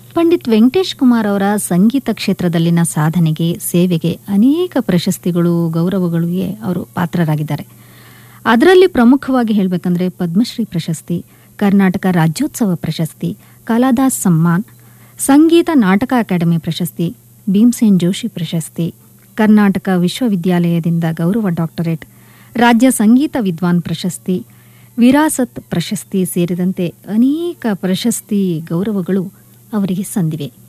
ಪಂಡಿತ್ ವೆಂಕಟೇಶ್ ಕುಮಾರ್ ಅವರ ಸಂಗೀತ ಕ್ಷೇತ್ರದಲ್ಲಿನ ಸಾಧನೆಗೆ ಸೇವೆಗೆ ಅನೇಕ ಪ್ರಶಸ್ತಿಗಳು ಗೌರವಗಳಿಗೆ ಅವರು ಪಾತ್ರರಾಗಿದ್ದಾರೆ ಅದರಲ್ಲಿ ಪ್ರಮುಖವಾಗಿ ಹೇಳಬೇಕಂದ್ರೆ ಪದ್ಮಶ್ರೀ ಪ್ರಶಸ್ತಿ ಕರ್ನಾಟಕ ರಾಜ್ಯೋತ್ಸವ ಪ್ರಶಸ್ತಿ ಕಲಾದಾಸ್ ಸಮ್ಮಾನ್ ಸಂಗೀತ ನಾಟಕ ಅಕಾಡೆಮಿ ಪ್ರಶಸ್ತಿ ಭೀಮ್ಸೇನ್ ಜೋಶಿ ಪ್ರಶಸ್ತಿ ಕರ್ನಾಟಕ ವಿಶ್ವವಿದ್ಯಾಲಯದಿಂದ ಗೌರವ ಡಾಕ್ಟರೇಟ್ ರಾಜ್ಯ ಸಂಗೀತ ವಿದ್ವಾನ್ ಪ್ರಶಸ್ತಿ ವಿರಾಸತ್ ಪ್ರಶಸ್ತಿ ಸೇರಿದಂತೆ ಅನೇಕ ಪ್ರಶಸ್ತಿ ಗೌರವಗಳು ಅವರಿಗೆ ಸಂದಿವೆ